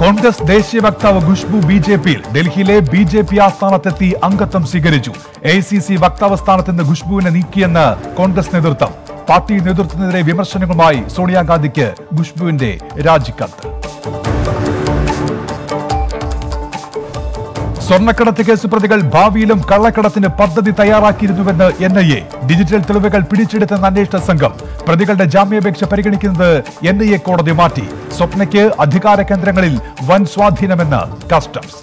കോൺഗ്രസ് ദേശീയ വക്താവ് Khushbu B J പിയിൽ ഡൽഹിയിലെ ബി ജെ പി ആസ്ഥാനത്തെത്തി അംഗത്വം സ്വീകരിച്ചു എ സി സി വക്താവ് സ്ഥാനത്ത് നിന്ന് ഖുഷ്ബുവിനെ നീക്കിയെന്ന് കോൺഗ്രസ് നേതൃത്വം പാർട്ടി നേതൃത്വത്തിനെതിരെ വിമർശനങ്ങളുമായി സോണിയാഗാന്ധിക്ക് ഖുഷ്ബുവിന്റെ രാജിക്കത്ത് സ്വർണ്ണക്കടത്ത് കേസ് പ്രതികൾ ഭാവിയിലും കള്ളക്കടത്തിന് പദ്ധതി തയ്യാറാക്കിയിരുന്നുവെന്ന് എൻ ഐ എ ഡിജിറ്റൽ തെളിവുകൾ പിടിച്ചെടുത്തെന്ന അന്വേഷണ സംഘം പ്രതികളുടെ ജാമ്യാപേക്ഷ പരിഗണിക്കുന്നത് എൻ ഐ എ കോടതി മാറ്റി സ്വപ്നയ്ക്ക് അധികാര കേന്ദ്രങ്ങളിൽ വൻ സ്വാധീനമെന്ന് കസ്റ്റംസ്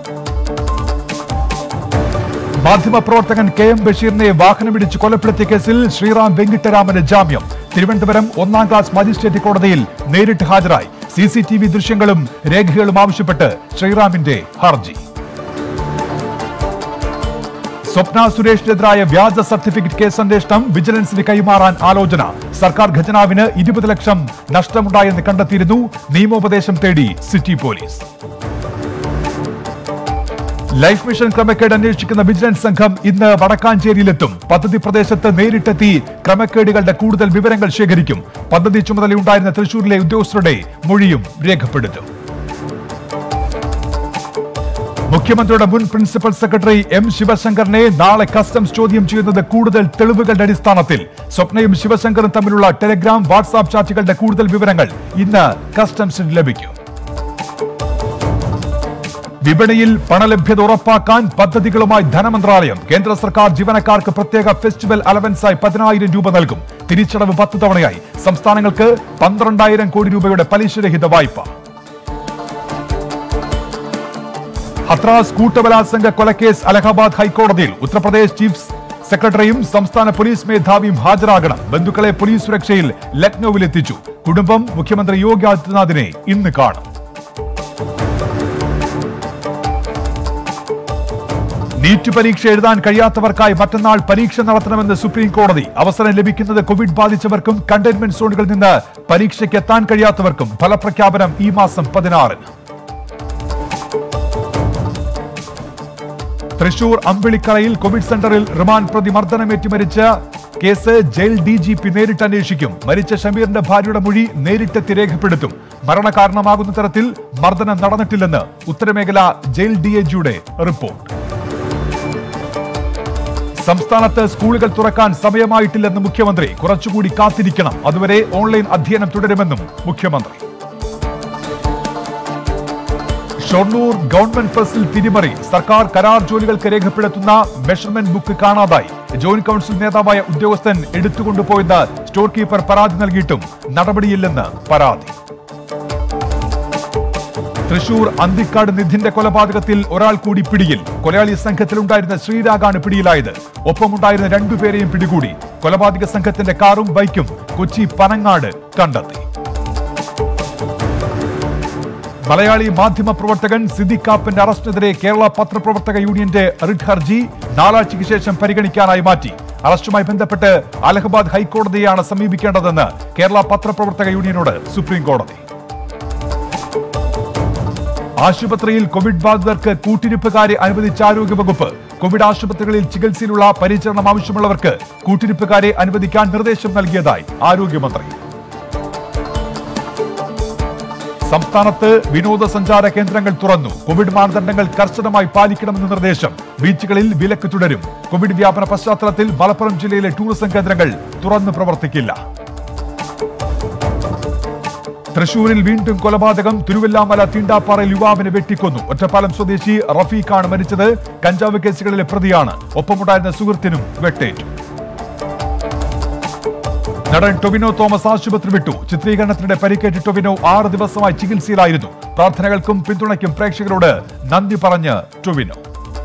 മാധ്യമപ്രവർത്തകൻ കെ എം ബഷീറിനെ വാഹനമിടിച്ച് കൊലപ്പെടുത്തിയ കേസിൽ ശ്രീറാം വെങ്കിട്ടരാമന് ജാമ്യം തിരുവനന്തപുരം ഒന്നാം ക്ലാസ് മജിസ്ട്രേറ്റ് കോടതിയിൽ നേരിട്ട് ഹാജരായി സി സി ടി വി ദൃശ്യങ്ങളും രേഖകളും ആവശ്യപ്പെട്ട് ശ്രീറാമിന്റെ ഹർജി സ്വപ്ന സുരേഷിനെതിരായ വ്യാജ സർട്ടിഫിക്കറ്റ് കേസ് അന്വേഷണം വിജിലൻസിന് കൈമാറാൻ ആലോചന സർക്കാർ ഖജനാവിന് ഇരുപത് ലക്ഷം നഷ്ടമുണ്ടായെന്ന് കണ്ടെത്തിയിരുന്നു നിയമോപദേശം തേടി സിറ്റി പോലീസ് ലൈഫ് മിഷൻ ക്രമക്കേട് അന്വേഷിക്കുന്ന വിജിലൻസ് സംഘം ഇന്ന് വടക്കാഞ്ചേരിയിലെത്തും പദ്ധതി പ്രദേശത്ത് നേരിട്ടെത്തി ക്രമക്കേടുകളുടെ കൂടുതൽ വിവരങ്ങൾ ശേഖരിക്കും പദ്ധതി ചുമതലയുണ്ടായിരുന്ന തൃശൂരിലെ ഉദ്യോഗസ്ഥരുടെ മൊഴിയും രേഖപ്പെടുത്തും മുഖ്യമന്ത്രിയുടെ മുൻ പ്രിൻസിപ്പൽ സെക്രട്ടറി എം ശിവശങ്കറിനെ നാളെ കസ്റ്റംസ് ചോദ്യം ചെയ്യുന്നത് കൂടുതൽ തെളിവുകളുടെ അടിസ്ഥാനത്തിൽ സ്വപ്നയും ശിവശങ്കറും തമ്മിലുള്ള ടെലഗ്രാം വാട്സാപ്പ് ചാറ്റുകളുടെ കൂടുതൽ വിവരങ്ങൾ ഇന്ന് കസ്റ്റംസിന് ലഭിക്കും വിപണിയിൽ പണലഭ്യത ഉറപ്പാക്കാൻ പദ്ധതികളുമായി ധനമന്ത്രാലയം കേന്ദ്ര സർക്കാർ ജീവനക്കാർക്ക് പ്രത്യേക ഫെസ്റ്റിവൽ അലവൻസായി പതിനായിരം രൂപ നൽകും തിരിച്ചടവ് പത്ത് തവണയായി സംസ്ഥാനങ്ങൾക്ക് പന്ത്രണ്ടായിരം കോടി രൂപയുടെ പലിശരഹിത വായ്പ ഹത്രാസ് കൂട്ടബലാത്സംഗ കൊലക്കേസ് അലഹബാദ് ഹൈക്കോടതിയിൽ ഉത്തർപ്രദേശ് ചീഫ് സെക്രട്ടറിയും സംസ്ഥാന പോലീസ് മേധാവിയും ഹാജരാകണം ബന്ധുക്കളെ പോലീസ് സുരക്ഷയിൽ ലക്നൌവിലെത്തിച്ചു കുടുംബം മുഖ്യമന്ത്രി യോഗി ആദിത്യനാഥിനെ ഇന്ന് കാണും നീറ്റ് പരീക്ഷ എഴുതാൻ കഴിയാത്തവർക്കായി മറ്റന്നാൾ പരീക്ഷ നടത്തണമെന്ന് സുപ്രീം കോടതി അവസരം ലഭിക്കുന്നത് കോവിഡ് ബാധിച്ചവർക്കും കണ്ടെയ്ൻമെന്റ് സോണുകളിൽ നിന്ന് പരീക്ഷയ്ക്ക് എത്താൻ കഴിയാത്തവർക്കും ഫലപ്രഖ്യാപനം ഈ മാസം പതിനാറിന് തൃശൂർ അമ്പിളിക്കരയിൽ കോവിഡ് സെന്ററിൽ റിമാൻഡ് പ്രതി മർദ്ദനമേറ്റ് മരിച്ച case jail D G P നേരിട്ട് അന്വേഷിക്കും മരിച്ച ഷമീറിന്റെ ഭാര്യയുടെ മൊഴി നേരിട്ടെത്തി രേഖപ്പെടുത്തും മരണകാരണമാകുന്ന തരത്തിൽ മർദ്ദനം നടന്നിട്ടില്ലെന്ന് ഉത്തരമേഖല ജയിൽ ഡി ഐ ജിയുടെ റിപ്പോർട്ട് സംസ്ഥാനത്ത് സ്കൂളുകൾ തുറക്കാൻ സമയമായിട്ടില്ലെന്ന് മുഖ്യമന്ത്രി കുറച്ചുകൂടി കാത്തിരിക്കണം അതുവരെ ഓൺലൈൻ അധ്യയനം തുടരുമെന്നും മുഖ്യമന്ത്രി ഷൊർണൂർ ഗവൺമെന്റ് പ്രസിൽ തിരിമറി സർക്കാർ കരാർ ജോലികൾക്ക് രേഖപ്പെടുത്തുന്ന മെഷർമെന്റ് ബുക്ക് കാണാതായി ജോയിന്റ് കൌൺസിൽ നേതാവായ ഉദ്യോഗസ്ഥൻ എടുത്തുകൊണ്ടുപോയെന്ന് സ്റ്റോർ കീപ്പർ പരാതി നൽകിയിട്ടും നടപടിയില്ലെന്ന് പരാതി തൃശൂർ അന്തിക്കാട് നിധിന്റെ കൊലപാതകത്തിൽ ഒരാൾ കൂടി പിടിയിൽ കൊലയാളി സംഘത്തിലുണ്ടായിരുന്ന ശ്രീരാഗാണ് പിടിയിലായത് ഒപ്പമുണ്ടായിരുന്ന രണ്ടുപേരെയും പിടികൂടി കൊലപാതക സംഘത്തിന്റെ കാറും ബൈക്കും കൊച്ചി പനങ്ങാട് കണ്ടെത്തി മലയാളി മാധ്യമ പ്രവർത്തകൻ സിദ്ദിഖ് കാപ്പന്റെ അറസ്റ്റിനെതിരെ കേരള പത്രപ്രവർത്തക യൂണിയന്റെ റിട്ട് ഹർജി നാലാഴ്ചയ്ക്ക് ശേഷം പരിഗണിക്കാനായി മാറ്റി അറസ്റ്റുമായി ബന്ധപ്പെട്ട് അലഹബാദ് ഹൈക്കോടതിയെയാണ് സമീപിക്കേണ്ടതെന്ന് കേരള പത്രപ്രവർത്തക യൂണിയനോട് സുപ്രീം കോടതി ആശുപത്രിയിൽ കോവിഡ് ബാധിതർക്ക് കൂട്ടിരിപ്പുകാരെ അനുവദിച്ച ആരോഗ്യവകുപ്പ് കോവിഡ് ആശുപത്രികളിൽ ചികിത്സയിലുള്ള പരിചരണം ആവശ്യമുള്ളവർക്ക് കൂട്ടിരിപ്പുകാരെ അനുവദിക്കാൻ നിർദ്ദേശം നൽകിയതായി ആരോഗ്യമന്ത്രി സംസ്ഥാനത്ത് വിനോദസഞ്ചാര കേന്ദ്രങ്ങൾ തുറന്നു കോവിഡ് മാനദണ്ഡങ്ങൾ കർശനമായി പാലിക്കണമെന്ന നിർദ്ദേശം ബീച്ചുകളിൽ വിലക്ക് തുടരും കോവിഡ് വ്യാപന പശ്ചാത്തലത്തിൽ മലപ്പുറം ജില്ലയിലെ ടൂറിസം കേന്ദ്രങ്ങൾ തുറന്നു പ്രവർത്തിക്കില്ല തൃശൂരിൽ വീണ്ടും കൊലപാതകം തിരുവല്ലാമല തീണ്ടാപ്പാറയിൽ യുവാവിനെ വെട്ടിക്കൊന്നു ഒറ്റപ്പാലം സ്വദേശി റഫീഖാണ് മരിച്ചത് കഞ്ചാവ് കേസുകളിലെ പ്രതിയാണ് ഒപ്പമുണ്ടായിരുന്ന സുഹൃത്തിനും വെട്ടേറ്റു നടൻ ടൊവിനോ തോമസ് ആശുപത്രി വിട്ടു ചിത്രീകരണത്തിനിടെ പരിക്കേറ്റ് ടൊവിനോ ആറ് ദിവസമായി ചികിത്സയിലായിരുന്നു പ്രാർത്ഥനകൾക്കും പിന്തുണയ്ക്കും പ്രേക്ഷകരോട് നന്ദി പറഞ്ഞ് ടൊവിനോ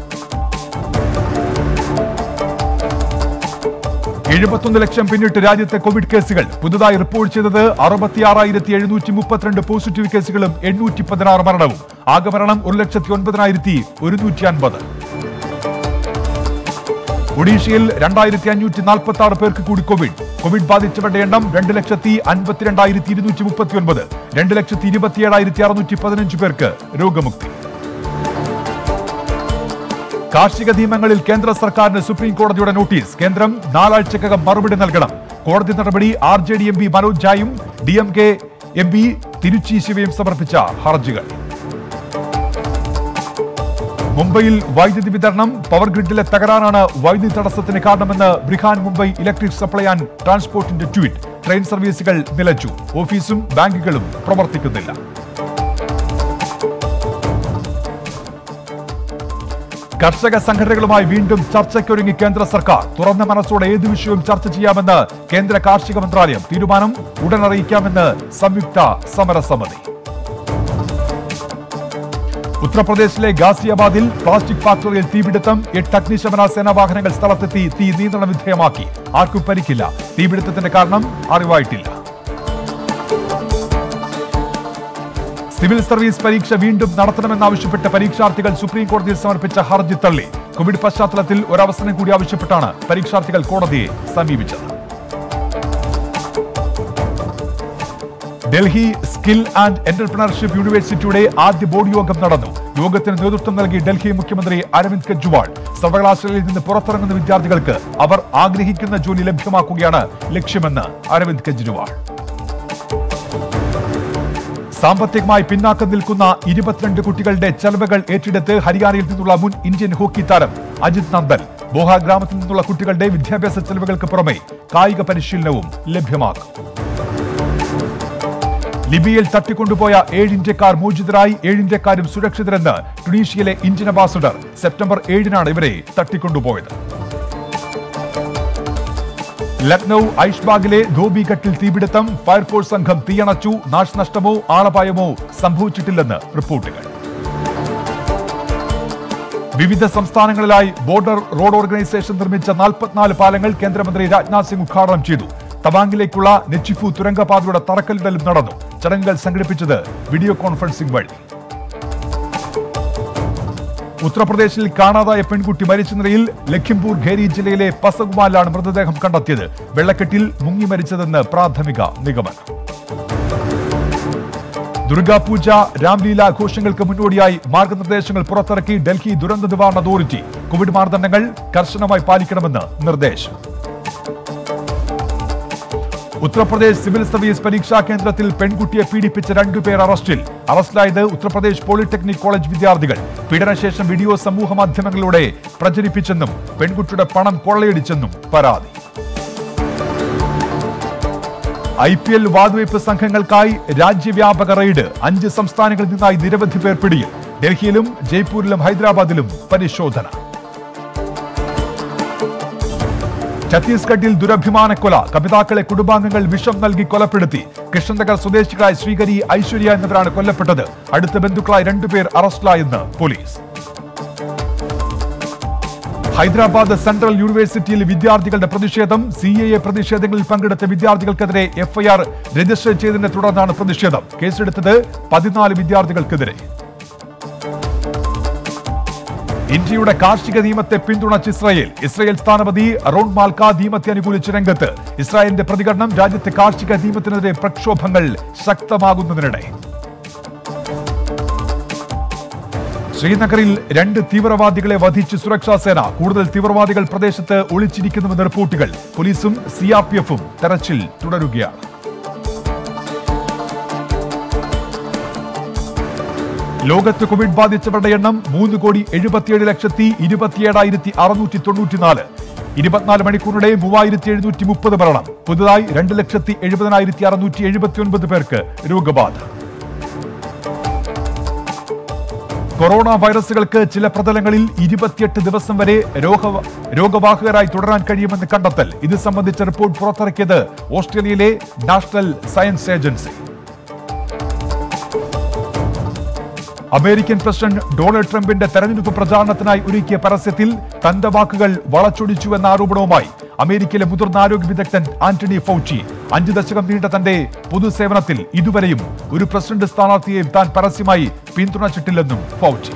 എഴുപത്തൊന്ന് ലക്ഷം പിന്നിട്ട് രാജ്യത്തെ കോവിഡ് കേസുകൾ പുതുതായി റിപ്പോർട്ട് ചെയ്തത് അറുപത്തിയാറായിരത്തി എഴുന്നൂറ്റി മുപ്പത്തിരണ്ട് പോസിറ്റീവ് കേസുകളും എണ്ണൂറ്റി പതിനാറ് മരണവും ആകെ മരണം ഒരു ലക്ഷത്തി ഒൻപതിനായിരത്തി ഒരുന്നൂറ്റി അൻപത് ഒഡീഷയിൽ രണ്ടായിരത്തി അഞ്ഞൂറ്റി നാൽപ്പത്തി ആറ് പേർക്ക് കൂടി കോവിഡ് കോവിഡ് ബാധിച്ചവരുടെ എണ്ണം രണ്ട് ലക്ഷത്തി അൻപത്തിരണ്ടായിരത്തി ഇരുന്നൂറ്റി മുപ്പത്തി ഒൻപത് രണ്ട് ലക്ഷത്തി ഇരുപത്തിയേഴായിരത്തി അറുന്നൂറ്റി പതിനഞ്ച് പേർക്ക് രോഗമുക്തി കാർഷിക നിയമങ്ങളിൽ കേന്ദ്ര സർക്കാരിന് സുപ്രീം കോടതിയുടെ നോട്ടീസ് കേന്ദ്രം നാലാഴ്ചക്കകം മറുപടി നൽകണം കോടതി നടപടി R J D M P Manoj ജായും D M K M P Tiruchi ശിവയും സമർപ്പിച്ച ഹർജികൾ മുംബൈയിൽ വൈദ്യുതി വിതരണം പവർ ഗ്രിഡിലെ തകരാറാണ് വൈദ്യുതി തടസ്സത്തിന് കാരണമെന്ന് Brihan Mumbai electric supply and ട്രാൻസ്പോർട്ടിന്റെ ട്വീറ്റ് ട്രെയിൻ സർവീസുകൾ നിലച്ചു ഓഫീസും ബാങ്കുകളും പ്രവർത്തിക്കുന്നില്ല കർഷക സംഘടനകളുമായി വീണ്ടും ചർച്ചയ്ക്കൊരുങ്ങി കേന്ദ്ര സർക്കാർ തുറന്ന മനസ്സോടെ ഏത് വിഷയവും ചർച്ച ചെയ്യാമെന്ന് കേന്ദ്ര കാർഷിക മന്ത്രാലയം തീരുമാനം ഉടൻ അറിയിക്കാമെന്ന് സംയുക്ത സമരസമിതി ഉത്തർപ്രദേശിലെ ഗാസിയാബാദിൽ പ്ലാസ്റ്റിക് ഫാക്ടറിയിൽ തീപിടുത്തം എട്ട് അഗ്നിശമന സേനാ വാഹനങ്ങൾ സ്ഥലത്തെത്തി തീ നിയന്ത്രണ വിധേയമാക്കി ആർക്കും പരിക്കില്ല തീപിടുത്തത്തിന്റെ കാരണം അറിവായിട്ടില്ല സിവിൽ സർവീസ് പരീക്ഷ വീണ്ടും നടത്തണമെന്നാവശ്യപ്പെട്ട് പരീക്ഷാർത്ഥികൾ സുപ്രീം കോടതിയിൽ സമർപ്പിച്ച ഹർജി തള്ളി കോവിഡ് പശ്ചാത്തലത്തിൽ ഒരവസരം കൂടി ആവശ്യപ്പെട്ടാണ് പരീക്ഷാർത്ഥികൾ കോടതിയെ സമീപിച്ചത് ഡൽഹി സ്കിൽ ആൻഡ് എന്റർപ്രണർഷിപ്പ് യൂണിവേഴ്സിറ്റിയുടെ ആദ്യ ബോർഡ് യോഗം നടന്നു യോഗത്തിന് നേതൃത്വം നൽകി ഡൽഹി മുഖ്യമന്ത്രി അരവിന്ദ് കെജ്രിവാൾ സർവകലാശാലയിൽ നിന്ന് പുറത്തിറങ്ങുന്ന വിദ്യാർത്ഥികൾക്ക് അവർ ആഗ്രഹിക്കുന്ന ജോലി ലഭ്യമാക്കുകയാണ് ലക്ഷ്യമെന്ന് അരവിന്ദ് കെജ്രിവാൾ സാമ്പത്തികമായി പിന്നാക്കം നിൽക്കുന്ന ഇരുപത്തിരണ്ട് കുട്ടികളുടെ ചെലവുകൾ ഏറ്റെടുത്ത് ഹരിയാനയിൽ നിന്നുള്ള മുൻ ഇന്ത്യൻ ഹോക്കി താരം അജിത് നന്ദൻ ബോഹ ഗ്രാമത്തിൽ നിന്നുള്ള കുട്ടികളുടെ വിദ്യാഭ്യാസ ചെലവുകൾക്ക് പുറമെ കായിക പരിശീലനവും ലഭ്യമാക്കും ലിബിയയിൽ തട്ടിക്കൊണ്ടുപോയ ഏഴ് ഇന്ത്യക്കാർ മോചിതരായി ഏഴ് ഇന്ത്യക്കാരും സുരക്ഷിതരെന്ന് ടുണീഷ്യയിലെ ഇന്ത്യൻ അംബാസഡർ സെപ്റ്റംബർ ഏഴിനാണ് ഇവരെ തട്ടിക്കൊണ്ടുപോയത് ലക്നൌ ഐഷ്ബാഗിലെ ധോബിഘട്ടിൽ തീപിടുത്തം ഫയർഫോഴ്സ് സംഘം തീയണച്ചു നാശനഷ്ടമോ ആളപായമോ സംഭവിച്ചിട്ടില്ലെന്ന് റിപ്പോർട്ടുകൾ വിവിധ സംസ്ഥാനങ്ങളിലായി ബോർഡർ റോഡ് ഓർഗനൈസേഷൻ നിർമ്മിച്ച നാൽപ്പത്തിനാല് പാലങ്ങൾ കേന്ദ്രമന്ത്രി രാജ്നാഥ് സിംഗ് ഉദ്ഘാടനം ചെയ്തു തവാങ്ങിലേക്കുള്ള നെച്ചിഫു തുരങ്കപാതയുടെ തറക്കല്ലിടലും നടന്നു ചടങ്ങുകൾ സംഘടിപ്പിച്ചത് വീഡിയോ കോൺഫറൻസിംഗ് വഴി ഉത്തർപ്രദേശിൽ കാണാതായ പെൺകുട്ടി മരിച്ച നിലയിൽ ലഖിംപൂർ ഖേരി ജില്ലയിലെ പസകുമാലാണ് മൃതദേഹം കണ്ടെത്തിയത് വെള്ളക്കെട്ടിൽ മുങ്ങി മരിച്ചതെന്ന് പ്രാഥമിക നിഗമനം ദുർഗാപൂജ രാംലീല ആഘോഷങ്ങൾക്ക് മുന്നോടിയായി മാർഗനിർദ്ദേശങ്ങൾ പുറത്തിറക്കി ഡൽഹി ദുരന്ത നിവാരണ അതോറിറ്റി കോവിഡ് മാനദണ്ഡങ്ങൾ കർശനമായി പാലിക്കണമെന്ന് നിർദ്ദേശം ഉത്തർപ്രദേശ് സിവിൽ സർവീസ് പരീക്ഷാ കേന്ദ്രത്തിൽ പെൺകുട്ടിയെ പീഡിപ്പിച്ച രണ്ടുപേർ അറസ്റ്റിൽ അറസ്റ്റിലായത് ഉത്തർപ്രദേശ് പോളിടെക്നിക് കോളേജ് വിദ്യാർത്ഥികൾ പീഡനശേഷം വീഡിയോ സമൂഹ മാധ്യമങ്ങളിലൂടെ പ്രചരിപ്പിച്ചെന്നും പെൺകുട്ടിയുടെ പണം കൊള്ളയടിച്ചെന്നും പരാതി ഐ പി എൽ വാതുവയ്പ് സംഘങ്ങൾക്കായി രാജ്യവ്യാപക റെയ്ഡ് അഞ്ച് സംസ്ഥാനങ്ങളിൽ നിന്നായി നിരവധി പേർ പിടിയിൽ ഡൽഹിയിലും ജയ്പൂരിലും ഹൈദരാബാദിലും പരിശോധന ഛത്തീസ്ഗഡിൽ ദുരഭിമാനക്കൊല കപിതാക്കളെ കുടുംബാംഗങ്ങൾ വിഷം നൽകി കൊലപ്പെടുത്തി കൃഷ്ണനഗർ സ്വദേശികളായ ശ്രീകരി ഐശ്വര്യ എന്നിവരാണ് കൊല്ലപ്പെട്ടത് അടുത്ത ബന്ധുക്കളായ രണ്ടുപേർ അറസ്റ്റിലായെന്ന് പോലീസ് ഹൈദരാബാദ് സെൻട്രൽ യൂണിവേഴ്സിറ്റിയിൽ വിദ്യാർത്ഥികളുടെ പ്രതിഷേധം സി എ എ പ്രതിഷേധങ്ങളിൽ പങ്കെടുത്ത വിദ്യാർത്ഥികൾക്കെതിരെ എഫ്ഐആർ രജിസ്റ്റർ ചെയ്തതിനെ തുടർന്നാണ് പ്രതിഷേധം കേസെടുത്തത് പതിനാല് വിദ്യാർത്ഥികൾക്കെതിരെ ഇന്ത്യയുടെ കാർഷിക നിയമത്തെ പിന്തുണച്ച് ഇസ്രായേൽ ഇസ്രായേൽ സ്ഥാനപതി റോൺ മാൽക്ക നിയമത്തെ അനുകൂലിച്ച് രംഗത്ത് ഇസ്രായേലിന്റെ പ്രതികരണം രാജ്യത്തെ കാർഷിക നിയമത്തിനെതിരെ പ്രക്ഷോഭങ്ങൾ ശക്തമാകുന്നതിനിടെ ശ്രീനഗറിൽ രണ്ട് തീവ്രവാദികളെ വധിച്ച് സുരക്ഷാ സേന കൂടുതൽ തീവ്രവാദികൾ പ്രദേശത്ത് ഒളിച്ചിരിക്കുന്നുവെന്ന് റിപ്പോർട്ടുകൾ പോലീസും സിആർപിഎഫും തെരച്ചിൽ തുടരുകയാണ് ലോകത്ത് കോവിഡ് ബാധിച്ചവരുടെ എണ്ണം മൂന്ന് കോടി എഴുപത്തിയേഴ് ലക്ഷത്തി ഇരുപത്തിയേഴായിരത്തി അറുന്നൂറ്റി തൊണ്ണൂറ്റിനാല് ഇരുപത്തിനാല് മണിക്കൂറിനിടെ മൂവായിരത്തി എഴുന്നൂറ്റി മുപ്പത് മരണം പുതുതായി രണ്ട് ലക്ഷത്തി എഴുപതിനായിരത്തി അറുന്നൂറ്റി എഴുപത്തി ഒൻപത് പേർക്ക് രോഗബാധ കൊറോണ വൈറസുകൾക്ക് ചില പ്രതലങ്ങളിൽ ഇരുപത്തിയെട്ട് ദിവസം വരെ രോഗ രോഗവാഹകരായി തുടരാൻ കഴിയുമെന്ന് കണ്ടെത്തൽ ഇത് സംബന്ധിച്ച റിപ്പോർട്ട് പുറത്തിറക്കിയത് ഓസ്ട്രേലിയയിലെ national science agency American president Donald ട്രംപിന്റെ തെരഞ്ഞെടുപ്പ് പ്രചാരണത്തിനായി ഒരുക്കിയ പരസ്യത്തിൽ തന്റെ വാക്കുകൾ വളച്ചൊടിച്ചു എന്ന ആരോപണവുമായി അമേരിക്കയിലെ മുതിർന്ന ആരോഗ്യ വിദഗ്ധൻ ആന്റണി ഫൗച്ചി അഞ്ചു ദശകം നീണ്ട തന്റെ പൊതുസേവനത്തിൽ ഇതുവരെയും ഒരു പ്രസിഡന്റ് സ്ഥാനാർത്ഥിയെയും താൻ പരസ്യമായി പിന്തുണച്ചിട്ടില്ലെന്നും ഫൗച്ചി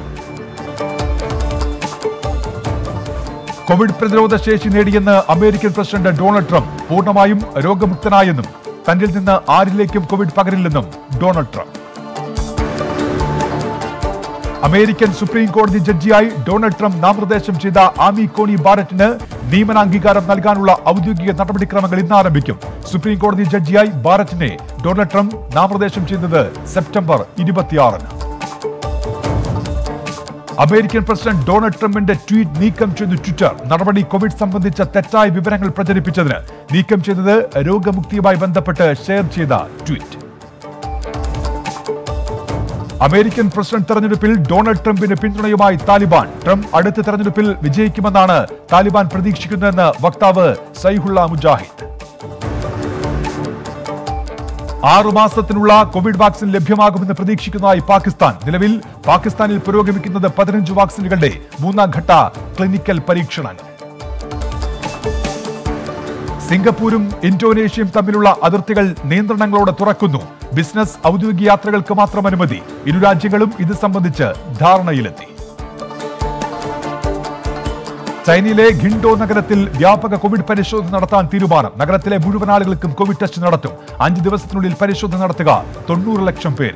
കോവിഡ് പ്രതിരോധ ശേഷി നേടിയെന്ന് അമേരിക്കൻ പ്രസിഡന്റ് ഡൊണാൾഡ് ട്രംപ് പൂർണ്ണമായും രോഗമുക്തനായെന്നും തന്നിൽ നിന്ന് ആരിലേക്കും കോവിഡ് പകരില്ലെന്നും ഡൊണാൾഡ് ട്രംപ് അമേരിക്കൻ സുപ്രീം കോടതി ജഡ്ജിയായി ഡൊണാൾഡ് ട്രംപ് നാമനിർദ്ദേശം ചെയ്ത ആമി കോണി ബാരറ്റിന് നിയമനാംഗീകാരം നൽകാനുള്ള ഔദ്യോഗിക നടപടിക്രമങ്ങൾ ഇന്ന് ആരംഭിക്കും സുപ്രീം കോടതി ജഡ്ജിയായി ബാരറ്റിനെ ഡൊണാൾഡ് ട്രംപ് നാമനിർദ്ദേശം ചെയ്തത് സെപ്റ്റംബർ ഇരുപത്തിയാറിന് അമേരിക്കൻ പ്രസിഡന്റ് ഡൊണാൾഡ് ട്രംപിന്റെ ട്വീറ്റ് നീക്കം ചെയ്തു ട്വിറ്റർ നടപടി കോവിഡ് സംബന്ധിച്ച തെറ്റായ വിവരങ്ങൾ പ്രചരിപ്പിച്ചതിന് നീക്കം ചെയ്തത് രോഗമുക്തിയുമായി ബന്ധപ്പെട്ട് ഷെയർ ചെയ്ത ട്വീറ്റ് അമേരിക്കൻ പ്രസിഡന്റ് തെരഞ്ഞെടുപ്പിൽ ഡൊണാൾഡ് ട്രംപിന് പിന്തുണയുമായി താലിബാൻ ട്രംപ് അടുത്ത തെരഞ്ഞെടുപ്പിൽ വിജയിക്കുമെന്നാണ് താലിബാൻ പ്രതീക്ഷിക്കുന്നതെന്ന് വക്താവ് സൈഹുള്ള മുജാഹിദ് ആറുമാസത്തിനുള്ള കോവിഡ് വാക്സിൻ ലഭ്യമാകുമെന്ന് പ്രതീക്ഷിക്കുന്നതായി പാകിസ്ഥാൻ നിലവിൽ പാകിസ്ഥാനിൽ പുരോഗമിക്കുന്നത് പതിനഞ്ച് വാക്സിനുകളുടെ മൂന്നാം ഘട്ട ക്ലിനിക്കൽ പരീക്ഷണങ്ങൾ സിംഗപ്പൂരും ഇന്തോനേഷ്യയും തമ്മിലുള്ള അതിർത്തികൾ നിയന്ത്രണങ്ങളോടെ തുറക്കുന്നു ബിസിനസ് ഔദ്യോഗിക യാത്രകൾക്ക് മാത്രം അനുമതി ഇരു രാജ്യങ്ങളും ഇത് സംബന്ധിച്ച് ധാരണയിലെത്തി ചൈനയിലെ ഖിൻഡോ നഗരത്തിൽ വ്യാപക കോവിഡ് പരിശോധന നടത്താൻ തീരുമാനം നഗരത്തിലെ മുഴുവൻ ആളുകൾക്കും കോവിഡ് ടെസ്റ്റ് നടത്തും അഞ്ച് ദിവസത്തിനുള്ളിൽ പരിശോധന നടത്തുക തൊണ്ണൂറ് ലക്ഷം പേര്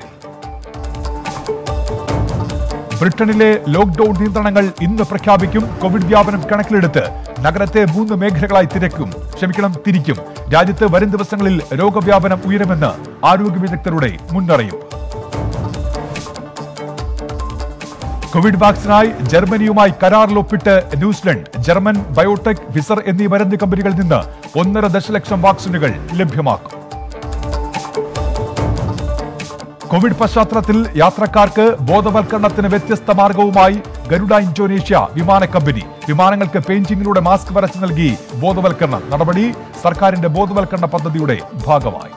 ബ്രിട്ടനിലെ ലോക്ഡൌൺ നിയന്ത്രണങ്ങൾ ഇന്ന് പ്രഖ്യാപിക്കും കോവിഡ് വ്യാപനം കണക്കിലെടുത്ത് നഗരത്തെ മൂന്ന് മേഖലകളായി തിരക്കും ക്ഷമിക്കണം തിരിക്കും രാജ്യത്ത് വരും ദിവസങ്ങളിൽ രോഗവ്യാപനം ഉയരുമെന്ന് ആരോഗ്യ വിദഗ്ധരുടെ മുന്നറിയിപ്പ് കോവിഡ് വാക്സിനായി ജർമ്മനിയുമായി കരാറിൽ ഒപ്പിട്ട് ന്യൂസിലൻഡ് ജർമ്മൻ ബയോടെക് ഫിസർ എന്നീ മരുന്ന് കമ്പനികളിൽ നിന്ന് ഒന്നര ദശലക്ഷം വാക്സിനുകൾ ലഭ്യമാക്കും കോവിഡ് പശ്ചാത്തലത്തിൽ യാത്രക്കാർക്ക് ബോധവൽക്കരണത്തിന് വ്യത്യസ്ത മാർഗവുമായി ഗരുഡ ഇന്തോനേഷ്യ വിമാന കമ്പനി വിമാനങ്ങൾക്ക് പെയിന്റിംഗിലൂടെ മാസ്ക് വരച്ചു നൽകി ബോധവൽക്കരണം നടപടി സർക്കാരിന്റെ ബോധവൽക്കരണ പദ്ധതിയുടെ ഭാഗമായി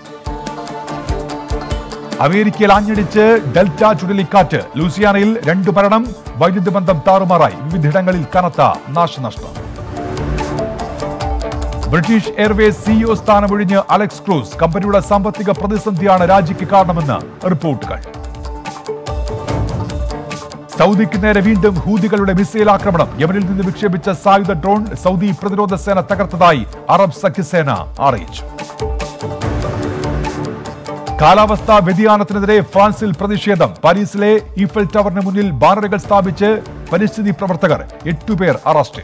അമേരിക്കയിൽ ആഞ്ഞടിച്ച് ഡെൽറ്റ ചുഴലിക്കാറ്റ് ലൂസിയാനയിൽ രണ്ടു മരണം വൈദ്യുതി ബന്ധം താറുമാറായി വിവിധയിടങ്ങളിൽ കനത്ത നാശനഷ്ടം ബ്രിട്ടീഷ് എയർവേസ് സിഇഒ സ്ഥാനമൊഴിഞ്ഞ് അലക്സ് ക്രൂസ് കമ്പനിയുടെ സാമ്പത്തിക പ്രതിസന്ധിയാണ് രാജിക്ക് കാരണമെന്ന് റിപ്പോർട്ടുകൾ സൗദിക്ക് നേരെ വീണ്ടും ഹൂതികളുടെ മിസൈൽ ആക്രമണം യമനിൽ നിന്ന് വിക്ഷേപിച്ച സായുധ ഡ്രോൺ സൗദി പ്രതിരോധ സേന തകർത്തതായി അറബ് സഖ്യസേന അറിയിച്ചു കാലാവസ്ഥാ വ്യതിയാനത്തിനെതിരെ ഫ്രാൻസിൽ പ്രതിഷേധം പാരീസിലെ ഈഫൽ ടവറിന് മുന്നിൽ ബാനറുകൾ സ്ഥാപിച്ച് പരിസ്ഥിതി പ്രവർത്തകർ എട്ടുപേർ അറസ്റ്റിൽ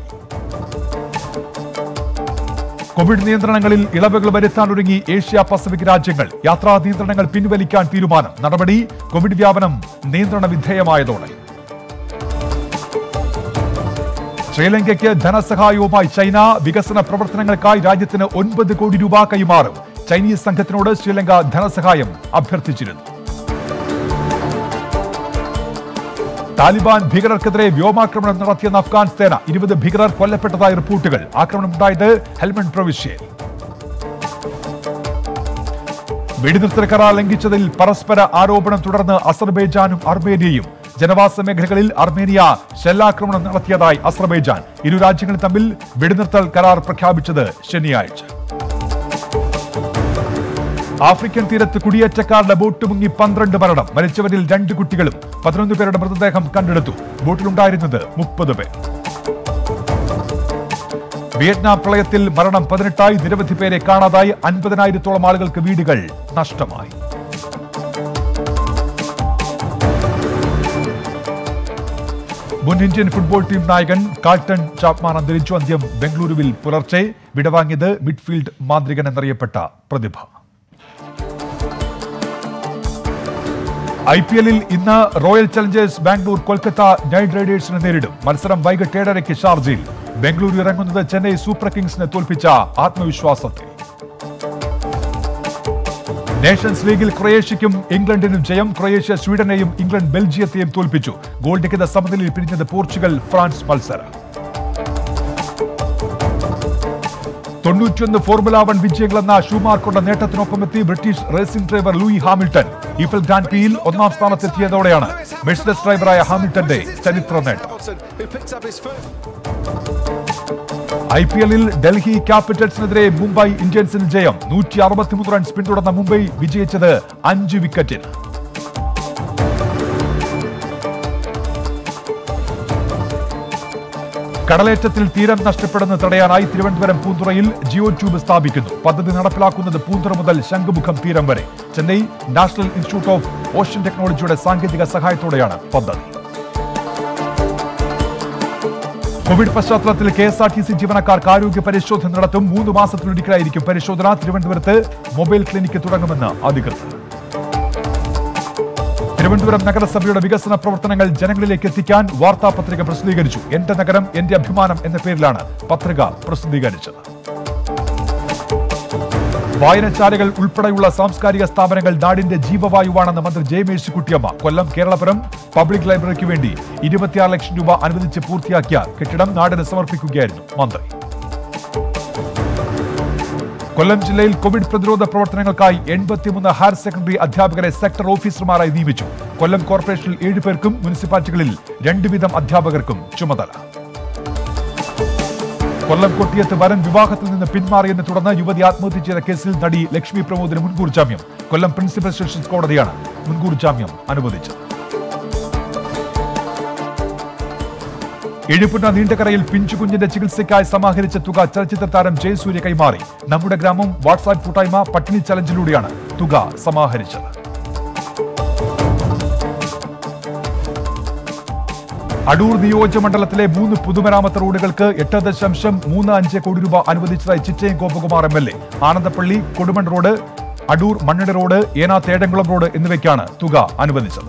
കോവിഡ് നിയന്ത്രണങ്ങളിൽ ഇളവുകൾ വരുത്താൻ ഒരുങ്ങി ഏഷ്യ പസഫിക് രാജ്യങ്ങൾ യാത്രാ നിയന്ത്രണങ്ങൾ പിൻവലിക്കാൻ തീരുമാനം നടപടി കോവിഡ് വ്യാപനം നിയന്ത്രണ വിധേയമായതോടെ ശ്രീലങ്കയ്ക്ക് ധനസഹായവുമായി ചൈന വികസന പ്രവർത്തനങ്ങൾക്കായി രാജ്യത്തിന് ഒൻപത് കോടി രൂപ കൈമാറും ചൈനീസ് സംഘത്തിനോട് ശ്രീലങ്ക ധനസഹായം അഭ്യർത്ഥിച്ചിരുന്നു താലിബാൻ ഭീകരർക്കെതിരെ വ്യോമാക്രമണം നടത്തിയെന്ന അഫ്ഗാൻ സേന ഇരുപത് ഭീകരർ കൊല്ലപ്പെട്ടതായി റിപ്പോർട്ടുകൾ ആക്രമണമുണ്ടായത് ഹെൽമണ്ട് പ്രവിശ്യയിൽ വെടിനിർത്തൽ കരാർ ലംഘിച്ചതിൽ പരസ്പര ആരോപണം തുടർന്ന് അസർബൈജാനും അർമേനിയയും ജനവാസ മേഖലകളിൽ അർമേനിയ ഷെല്ലാക്രമണം നടത്തിയതായി അസർബൈജാൻ ഇരു രാജ്യങ്ങളും തമ്മിൽ വെടിനിർത്തൽ കരാർ പ്രഖ്യാപിച്ചത് ശനിയാഴ്ച ആഫ്രിക്കൻ തീരത്ത് കുടിയേറ്റക്കാരുടെ ബോട്ട് മുങ്ങി പന്ത്രണ്ട് മരണം മരിച്ചവരിൽ രണ്ട് കുട്ടികളും പതിനൊന്ന് പേരുടെ മൃതദേഹം കണ്ടെടുത്തു ബോട്ടിലുണ്ടായിരുന്നത് മുപ്പത് പേർ വിയറ്റ്നാം പ്രളയത്തിൽ മരണം പതിനെട്ടായി നിരവധി പേരെ കാണാതായി അൻപതിനായിരത്തോളം ആളുകൾക്ക് വീടുകൾ നഷ്ടമായി മുൻ ഇന്ത്യൻ ഫുട്ബോൾ ടീം നായകൻ കാൾട്ടൺ ചാപ്മാൻ അന്തരിച്ചു അന്ത്യം ബംഗളൂരുവിൽ പുലർച്ചെ വിടവാങ്ങിയത് മിഡ്ഫീൽഡ് മാന്ത്രികൻ എന്നറിയപ്പെട്ട പ്രതിഭ ഐ പി എല്ലിൽ ഇന്ന് Royal Challengers Bangalore Kolkata Knight റൈഡേഴ്സിനെ നേരിടും മത്സരം വൈകിട്ട് ഏഴരയ്ക്ക് ഷാർജയിൽ ബംഗളൂരു ഇറങ്ങുന്നത് ചെന്നൈ സൂപ്പർ കിങ്സിനെ തോൽപ്പിച്ച ആത്മവിശ്വാസത്തിൽ നേഷൻസ് ലീഗിൽ ക്രൊയേഷ്യയ്ക്കും ഇംഗ്ലണ്ടിനും ജയം ക്രൊയേഷ്യ സ്വീഡനെയും ഇംഗ്ലണ്ട് ബെൽജിയത്തെയും തോൽപ്പിച്ചു ഗോൾ രഹിത സമനിലയിൽ പിരിഞ്ഞത് പോർച്ചുഗൽ ഫ്രാൻസ് മത്സരം തൊണ്ണൂറ്റിയൊന്ന് ഫോർമുല വൺ വിജയങ്ങളെന്ന ഷൂമാർക്കുള്ള നേട്ടത്തിനൊപ്പമെത്തി British racing driver Lewis Hamilton Eiffel grand പ്രിയിൽ ഒന്നാം സ്ഥാനത്തെത്തിയതോടെയാണ് മെഴ്സിഡസ് ഡ്രൈവറായ ഹാമിൽട്ടന്റെ ചരിത്ര നേട്ടം who picked up his first. I P എല്ലിൽ ഡൽഹി ക്യാപിറ്റൽസിനെതിരെ മുംബൈ ഇന്ത്യൻസിന് ജയം നൂറ്റി അറുപത്തിമൂന്ന് റൺസ് പിന്തുടർന്ന മുംബൈ വിജയിച്ചത് അഞ്ച് വിക്കറ്റിന് കടലേറ്റത്തിൽ തീരം നഷ്ടപ്പെടുന്നത് തടയാനായി തിരുവനന്തപുരം പൂന്തുറയിൽ ജിയോ ട്യൂബ് സ്ഥാപിക്കുന്നു പദ്ധതി നടപ്പിലാക്കുന്നത് പൂന്തുറ മുതൽ ശംഖുമുഖം തീരം വരെ Chennai national institute of ocean ടെക്നോളജിയുടെ സാങ്കേതിക സഹായത്തോടെയാണ് പദ്ധതി കോവിഡ് പശ്ചാത്തലത്തിൽ K S R T C ജീവനക്കാർക്ക് ആരോഗ്യ പരിശോധന നടത്തും മൂന്ന് മാസത്തിലൊരിക്കലായിരിക്കും പരിശോധന തിരുവനന്തപുരത്ത് മൊബൈൽ ക്ലിനിക്ക് തുടങ്ങുമെന്ന് അധികൃതർ തിരുവനന്തപുരം നഗരസഭയുടെ വികസന പ്രവർത്തനങ്ങൾ ജനങ്ങളിലേക്ക് എത്തിക്കാൻ വാർത്താപത്രിക പ്രസിദ്ധീകരിച്ചു എന്റെ നഗരം എന്റെ അഭിമാനം എന്ന പേരിലാണ് പത്രിക പ്രസിദ്ധീകരിച്ചത് വായനശാലകൾ ഉൾപ്പെടെയുള്ള സാംസ്കാരിക സ്ഥാപനങ്ങൾ നാടിന്റെ ജീവവായുവാണെന്ന് മന്ത്രി ജെ മേഴ്സിക്കുട്ടിയമ്മ കൊല്ലം കേരളപുരം പബ്ലിക് ലൈബ്രറിക്ക് വേണ്ടി ഇരുപത്തിയാറ് ലക്ഷം രൂപ അനുവദിച്ച് പൂർത്തിയാക്കിയ കെട്ടിടം നാടിന് സമർപ്പിക്കുകയായിരുന്നു മന്ത്രി കൊല്ലം ജില്ലയിൽ കോവിഡ് പ്രതിരോധ പ്രവർത്തനങ്ങൾക്കായി എൺപത്തിമൂന്ന് ഹയർ സെക്കൻഡറി അധ്യാപകരെ സെക്ടർ ഓഫീസർമാരായി നിയമിച്ചു കൊല്ലം കോർപ്പറേഷനിൽ ഏഴ് പേർക്കും മുനിസിപ്പാലിറ്റികളിൽ രണ്ട് വീതം അധ്യാപകർക്കും ചുമതല കൊല്ലം കൊട്ടിയത്ത് വരൻ വിവാഹത്തിൽ നിന്ന് പിന്മാറിയെന്ന് തുടർന്ന് യുവതി ആത്മഹത്യ ചെയ്ത കേസിൽ നടി ലക്ഷ്മി പ്രമോദിന് മുൻകൂർ ജാമ്യം കൊല്ലം പ്രിൻസിപ്പൽ സെഷൻസ് കോടതിയാണ് മുൻകൂർ ജാമ്യം അനുവദിച്ചത് എഴുപുന്ന നീണ്ടകരയിൽ പിഞ്ചുകുഞ്ഞിന്റെ ചികിത്സയ്ക്കായി സമാഹരിച്ച തുക ചലച്ചിത്ര താരം ജയസൂര്യ കൈമാറി നമ്മുടെ ഗ്രാമം വാട്സാപ്പ് കൂട്ടായ്മ പട്ടിണി ചലഞ്ചിലൂടെയാണ് തുക സമാഹരിച്ചത് അടൂർ നിയോജകമണ്ഡലത്തിലെ മൂന്ന് പൊതുമരാമത്ത് റോഡുകൾക്ക് എട്ട് ദശാംശം മൂന്ന് അഞ്ച് കോടി രൂപ അനുവദിച്ചതായി Chittayam Gopakumar M L A Anandappally Kodumon road Adoor Mannadi road Enathu Edamkulam road എന്നിവയ്ക്കാണ് തുക അനുവദിച്ചത്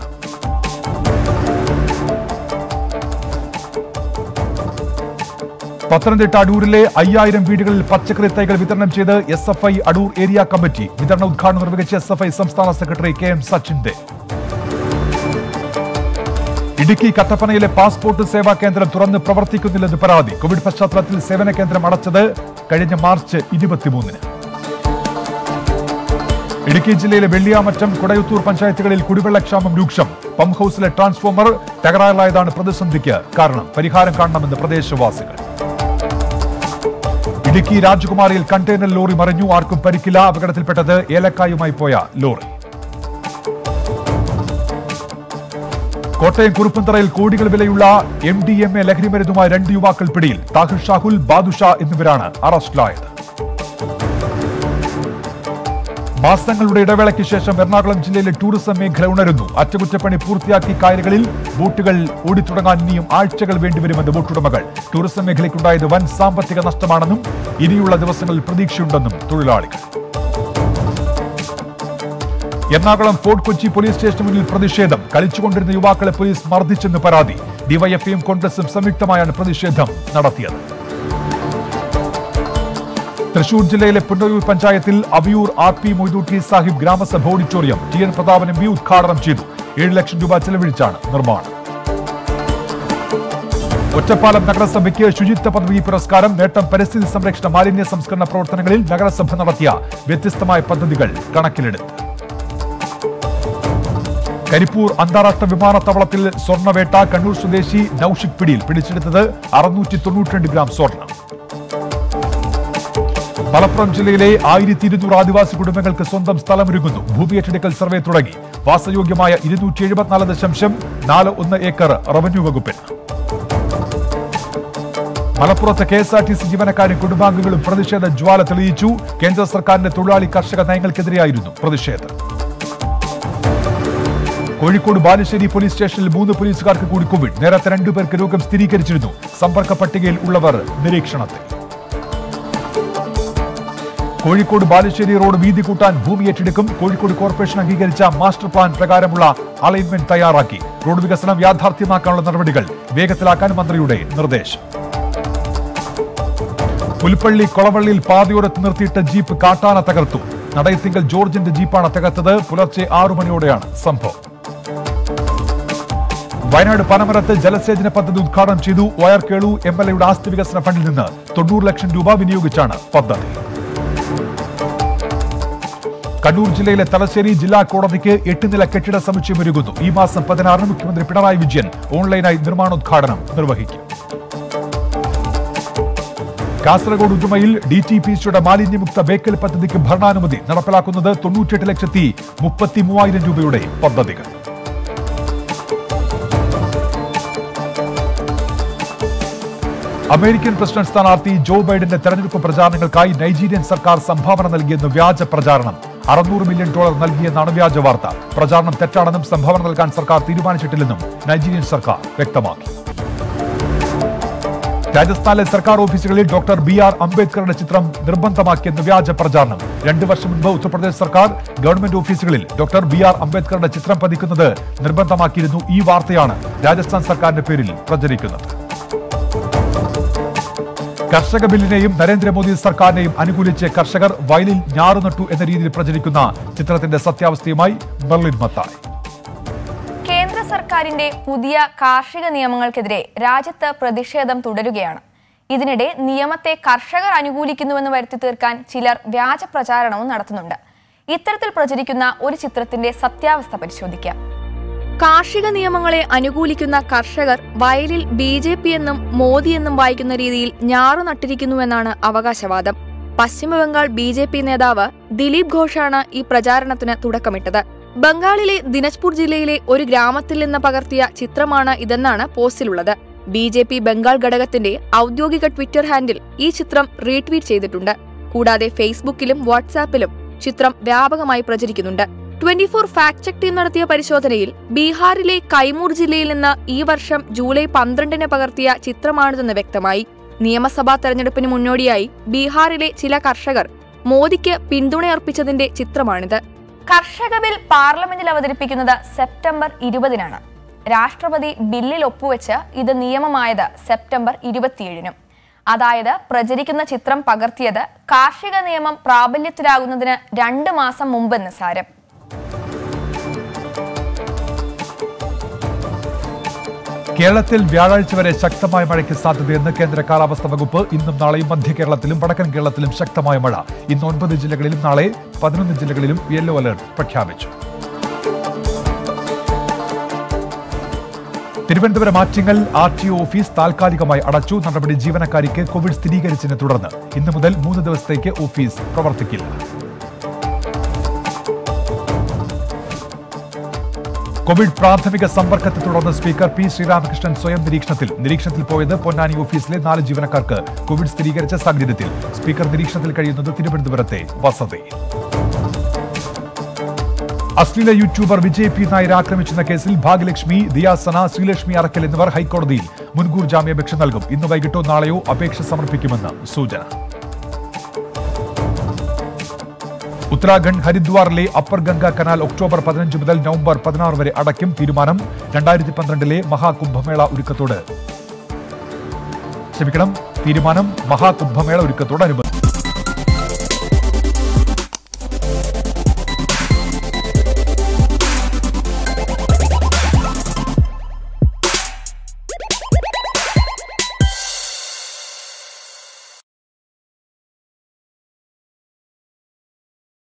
പത്തനംതിട്ട അടൂരിലെ അയ്യായിരം വീടുകളിൽ പച്ചക്കറി തൈകൾ വിതരണം ചെയ്ത് S F I Adoor area committee വിതരണ ഉദ്ഘാടനം നിർവഹിച്ച എസ് എഫ് ഐ സംസ്ഥാന secretary K M Sachin Dev Idukki കട്ടപ്പനയിലെ പാസ്പോർട്ട് സേവാ കേന്ദ്രം തുറന്ന് പ്രവർത്തിക്കുന്നില്ലെന്ന് പരാതി കോവിഡ് പശ്ചാത്തലത്തിൽ സേവന കേന്ദ്രം അടച്ചത് കഴിഞ്ഞ മാർച്ച് ഇരുപത്തിമൂന്നിന് ഇടുക്കി ജില്ലയിലെ വെള്ളിയാമറ്റം കുടയത്തൂർ പഞ്ചായത്തുകളിൽ കുടിവെള്ളക്ഷാമം രൂക്ഷം പമ്പ് ഹൌസിലെ ട്രാൻസ്ഫോമർ തകരാറിലായതാണ് പ്രതിസന്ധിക്ക് കാരണം പരിഹാരം കാണണമെന്ന് പ്രദേശവാസികൾ ഇടുക്കി രാജകുമാരിയിൽ കണ്ടെയ്നർ ലോറി മറിഞ്ഞു ആർക്കും പരിക്കില്ല അപകടത്തിൽപ്പെട്ടത് ഏലക്കായുമായി പോയ ലോറി കോട്ടയം കുറുപ്പന്തറയിൽ കോടികൾ വിലയുള്ള എം ഡി എം എ ലഹരിമരുന്നുമായി രണ്ട് യുവാക്കൾ പിടിയിൽ താഹിർ ഷാഹുൽ ബാദുഷ എന്നിവരാണ് അറസ്റ്റിലായത് മാസങ്ങളുടെ ഇടവേളയ്ക്ക് ശേഷം എറണാകുളം ജില്ലയിലെ ടൂറിസം മേഖല ഉണരുന്നു അറ്റകുറ്റപ്പണി പൂർത്തിയാക്കി കായലുകളിൽ ബോട്ടുകൾ ഓടിത്തുടങ്ങാൻ ഇനിയും ആഴ്ചകൾ വേണ്ടിവരുമെന്ന് ബോട്ടുടമകൾ ടൂറിസം മേഖലയ്ക്കുണ്ടായത് വൻ സാമ്പത്തിക നഷ്ടമാണെന്നും ഇനിയുള്ള ദിവസങ്ങളിൽ പ്രതീക്ഷയുണ്ടെന്നും തൊഴിലാളികൾ എറണാകുളം ഫോർട്ട് കൊച്ചി പോലീസ് സ്റ്റേഷന് മുന്നിൽ പ്രതിഷേധം കളിച്ചുകൊണ്ടിരുന്ന യുവാക്കളെ പോലീസ് മർദ്ദിച്ചെന്ന് പരാതി ഡിവൈഎഫ്ഐയും കോൺഗ്രസും സംയുക്തമായാണ് പ്രതിഷേധം നടത്തിയത് തൃശൂർ ജില്ലയിലെ പുന്നയൂർ പഞ്ചായത്തിൽ Aviyur R P Moythutty Sahib Gramasabha auditorium T N Prathapan M P ഉദ്ഘാടനം ചെയ്തു ഏഴ് ലക്ഷം രൂപ ചെലവഴിച്ചാണ് നിർമ്മാണം ഒറ്റപ്പാലം നഗരസഭയ്ക്ക് ശുചിത്വ പദവി പുരസ്കാരം നേട്ടം പരിസ്ഥിതി സംരക്ഷണ മാലിന്യ സംസ്കരണ പ്രവർത്തനങ്ങളിൽ നഗരസഭ നടത്തിയ വ്യത്യസ്തമായ പദ്ധതികൾ കണക്കിലെടുത്ത് കരിപ്പൂർ അന്താരാഷ്ട്ര വിമാനത്താവളത്തിൽ സ്വർണ്ണവേട്ട കണ്ണൂർ സ്വദേശി നൌഷിക് പിടിയിൽ പിടിച്ചെടുത്തത് അറുന്നൂറ്റി തൊണ്ണൂറ്റിരണ്ട് ഗ്രാം സ്വർണം മലപ്പുറം ജില്ലയിലെ ആയിരത്തി ഇരുന്നൂറ് ആദിവാസി കുടുംബങ്ങൾക്ക് സ്വന്തം സ്ഥലമൊരുങ്ങുന്നു ഭൂമി ഏറ്റെടുക്കൽ സർവേ തുടങ്ങി വാസയോഗ്യമായ ഇരുന്നൂറ്റി എഴുപത്തിനാല് ദശാംശം നാല് ഒന്ന് ഏക്കർ റവന്യൂ വകുപ്പിന് മലപ്പുറത്ത് K S R T C ജീവനക്കാരും കുടുംബാംഗങ്ങളും പ്രതിഷേധ ജ്വാല തെളിയിച്ചു കേന്ദ്ര സർക്കാരിന്റെ തൊഴിലാളി കർഷക നയങ്ങൾക്കെതിരെയായിരുന്നു പ്രതിഷേധം കോഴിക്കോട് ബാലുശ്ശേരി പോലീസ് സ്റ്റേഷനിൽ മൂന്ന് പോലീസുകാർക്ക് കൂടി കോവിഡ് നേരത്തെ രണ്ടുപേർക്ക് രോഗം സ്ഥിരീകരിച്ചിരുന്നു സമ്പർക്ക പട്ടികയിൽ ഉള്ളവർ നിരീക്ഷണത്തിൽ കോഴിക്കോട് ബാലുശ്ശേരി റോഡ് വീതി കൂട്ടാൻ ഭൂമി ഏറ്റെടുക്കും കോഴിക്കോട് കോർപ്പറേഷൻ അംഗീകരിച്ച മാസ്റ്റർ പ്ലാൻ പ്രകാരമുള്ള അലൈൻമെന്റ് തയ്യാറാക്കി റോഡ് വികസനം യാഥാർത്ഥ്യമാക്കാനുള്ള നടപടികൾ വേഗത്തിലാക്കാൻ മന്ത്രിയുടെ നിർദ്ദേശം പുൽപ്പള്ളി കൊളവള്ളിയിൽ പാതയോരത്ത് നിർത്തിയിട്ട ജീപ്പ് കാട്ടാന തകർത്തു നടയത്തിങ്കൽ ജോർജിന്റെ ജീപ്പാണ് തകർത്തത് പുലർച്ചെ ആറു മണിയോടെയാണ് സംഭവം വയനാട് പനമരത്ത് ജലസേചന പദ്ധതി ഉദ്ഘാടനം ചെയ്തു വയർ കേളു എം എൽ എയുടെ ആസ്തി വികസന ഫണ്ടിൽ നിന്ന് തൊണ്ണൂറ് ലക്ഷം രൂപ വിനിയോഗിച്ചാണ് പദ്ധതി കണ്ണൂർ ജില്ലയിലെ തലശ്ശേരി ജില്ലാ കോടതിക്ക് എട്ട് നില കെട്ടിട സമുച്ചയം ഒരുങ്ങുന്നു ഈ മാസം പതിനാറിന് മുഖ്യമന്ത്രി പിണറായി വിജയൻ ഓൺലൈനായി നിർമ്മാണോദ്ഘാടനം നിർവഹിക്കും കാസർഗോഡ് ഉദുമയിൽ ഡി ടി പി സിയുടെ മാലിന്യമുക്ത ബേക്കൽ പദ്ധതിക്ക് ഭരണാനുമതി നടപ്പിലാക്കുന്നത് തൊണ്ണൂറ്റിയെട്ട് ലക്ഷത്തി മുപ്പത്തി മൂവായിരം രൂപയുടെ പദ്ധതികൾ അമേരിക്കൻ പ്രസിഡന്റ് സ്ഥാനാർത്ഥി ജോ ബൈഡന്റെ തെരഞ്ഞെടുപ്പ് പ്രചാരണങ്ങൾക്കായി നൈജീരിയൻ സർക്കാർ സംഭാവന നൽകിയെന്ന് വ്യാജ പ്രചാരണം അറുന്നൂറ് മില്യൺ ഡോളർ നൽകിയെന്നാണ് വ്യാജ വാർത്ത പ്രചാരണം തെറ്റാണെന്നും സംഭാവന നൽകാൻ സർക്കാർ തീരുമാനിച്ചിട്ടില്ലെന്നും നൈജീരിയൻ സർക്കാർ വ്യക്തമാക്കി രാജസ്ഥാനിലെ സർക്കാർ ഓഫീസുകളിൽ ഡോക്ടർ ബി ആർ അംബേദ്കറുടെ ചിത്രം നിർബന്ധമാക്കിയെന്ന് വ്യാജ പ്രചാരണം രണ്ടു വർഷം മുൻപ് ഉത്തർപ്രദേശ് സർക്കാർ ഗവൺമെന്റ് ഓഫീസുകളിൽ ഡോക്ടർ ബി ആർ അംബേദ്കറുടെ ചിത്രം പതിക്കുന്നത് നിർബന്ധമാക്കിയിരുന്നു ഈ വാർത്തയാണ് രാജസ്ഥാൻ സർക്കാരിന്റെ പേരിൽ പ്രചരിക്കുന്നത് കർഷക ബില്ലിനെയും നരേന്ദ്രമോദി സർക്കാരിനെയും അനുകൂലിച്ച് കർഷകർ വയലിൽ ഞാറുനട്ടു എന്ന രീതിയിൽ പ്രചരിക്കുന്ന ചിത്രത്തിന്റെ സത്യാവസ്ഥയുമായി ബെർലിൻ മത്തായി കേന്ദ്ര സർക്കാരിന്റെ പുതിയ കാർഷിക നിയമങ്ങൾക്കെതിരെ രാജ്യത്ത് പ്രതിഷേധം തുടരുകയാണ് ഇതിനിടെ നിയമത്തെ കർഷകർ അനുകൂലിക്കുന്നുവെന്ന് വരുത്തി തീർക്കാൻ ചിലർ വ്യാജ പ്രചാരണവും നടത്തുന്നുണ്ട് ഇത്തരത്തിൽ പ്രചരിക്കുന്ന ഒരു ചിത്രത്തിന്റെ സത്യാവസ്ഥ പരിശോധിക്കാം കാർഷിക നിയമങ്ങളെ അനുകൂലിക്കുന്ന കർഷകർ വയലിൽ ബി ജെ പി എന്നും മോദി എന്നും വായിക്കുന്ന രീതിയിൽ ഞാറു നട്ടിരിക്കുന്നുവെന്നാണ് അവകാശവാദം പശ്ചിമബംഗാൾ ബി ജെ പി നേതാവ് ദിലീപ് ഘോഷാണ് ഈ പ്രചാരണത്തിന് തുടക്കമിട്ടത് ബംഗാളിലെ ദിനജ്പൂർ ജില്ലയിലെ ഒരു ഗ്രാമത്തിൽ നിന്ന് പകർത്തിയ ചിത്രമാണ് ഇതെന്നാണ് പോസ്റ്റിലുള്ളത് ബി ജെ പി ബംഗാൾ ഘടകത്തിന്റെ ഔദ്യോഗിക ട്വിറ്റർ ഹാൻഡിൽ ഈ ചിത്രം റീട്വീറ്റ് ചെയ്തിട്ടുണ്ട് കൂടാതെ ഫേസ്ബുക്കിലും വാട്സാപ്പിലും ചിത്രം വ്യാപകമായി പ്രചരിക്കുന്നുണ്ട് twenty four fact check team നടത്തിയ പരിശോധനയിൽ ബീഹാറിലെ കൈമൂർ ജില്ലയിൽ നിന്ന് ഈ വർഷം ജൂലൈ പന്ത്രണ്ടിന് പകർത്തിയ ചിത്രമാണിതെന്ന് വ്യക്തമായി നിയമസഭാ തെരഞ്ഞെടുപ്പിന് മുന്നോടിയായി ബീഹാറിലെ ചില കർഷകർ മോദിക്ക് പിന്തുണയർപ്പിച്ചതിന്റെ ചിത്രമാണിത് കർഷക ബിൽ പാർലമെന്റിൽ അവതരിപ്പിക്കുന്നത് സെപ്റ്റംബർ ഇരുപതിനാണ് രാഷ്ട്രപതി ബില്ലിൽ ഒപ്പുവെച്ച് ഇത് നിയമമായത് സെപ്റ്റംബർ ഇരുപത്തിയേഴിനും അതായത് പ്രചരിക്കുന്ന ചിത്രം പകർത്തിയത് കാർഷിക നിയമം പ്രാബല്യത്തിലാകുന്നതിന് രണ്ട് മാസം മുമ്പെന്ന് സാരം കേരളത്തിൽ വ്യാഴാഴ്ച വരെ ശക്തമായ മഴയ്ക്ക് സാധ്യതയെന്ന് കേന്ദ്ര കാലാവസ്ഥാ വകുപ്പ് ഇന്നും നാളെയും മധ്യ കേരളത്തിലും വടക്കൻ കേരളത്തിലും ശക്തമായ മഴ ഇന്ന് ഒൻപത് ജില്ലകളിലും നാളെ പതിനൊന്ന് ജില്ലകളിലും യെല്ലോ അലർട്ട് പ്രഖ്യാപിച്ചു Thiruvananthapuram Attingal R T O office താൽക്കാലികമായി അടച്ചു നടപടി ജീവനക്കാരിക്ക് കോവിഡ് സ്ഥിരീകരിച്ചതിനെ തുടർന്ന് ഇന്നു മുതൽ മൂന്ന് ദിവസത്തേക്ക് ഓഫീസ് പ്രവർത്തിക്കില്ല കോവിഡ് പ്രാഥമിക സമ്പർക്കത്തെ തുടർന്ന് സ്പീക്കർ പി ശ്രീരാമകൃഷ്ണൻ സ്വയം നിരീക്ഷണത്തിൽ നിരീക്ഷണത്തിൽ പോയത് പൊന്നാനി ഓഫീസിലെ നാല് ജീവനക്കാർക്ക് കോവിഡ് സ്ഥിരീകരിച്ച സാഹചര്യത്തിൽ സ്പീക്കർ നിരീക്ഷണത്തിൽ കഴിയുന്നത് തിരുവനന്തപുരത്തെ വസതിയിൽ അശ്ലീല യൂട്യൂബർ വിജയ് പി നായർ ആക്രമിച്ചെന്ന കേസിൽ ഭാഗ്യലക്ഷ്മി ദിയാസന ശ്രീലക്ഷ്മി അറക്കൽ എന്നിവർ ഹൈക്കോടതിയിൽ മുൻകൂർ ജാമ്യാപേക്ഷ നൽകും ഇന്ന് വൈകിട്ടോ നാളെയോ അപേക്ഷ സമർപ്പിക്കുമെന്ന് സൂചന ഉത്തരാഖണ്ഡ് ഹരിദ്വാറിലെ അപ്പർ ഗംഗ കനാൽ ഒക്ടോബർ പതിനഞ്ച് മുതൽ നവംബർ പതിനാറ് വരെ അടയ്ക്കും തീരുമാനം രണ്ടായിരത്തി പന്ത്രണ്ടിലെ മഹാകുംഭമേള ഒരുക്കത്തോട് ക്ഷമിക്കണം തീരുമാനം മഹാകുംഭമേള ഒരുക്കത്തോടനുബന്ധിച്ച്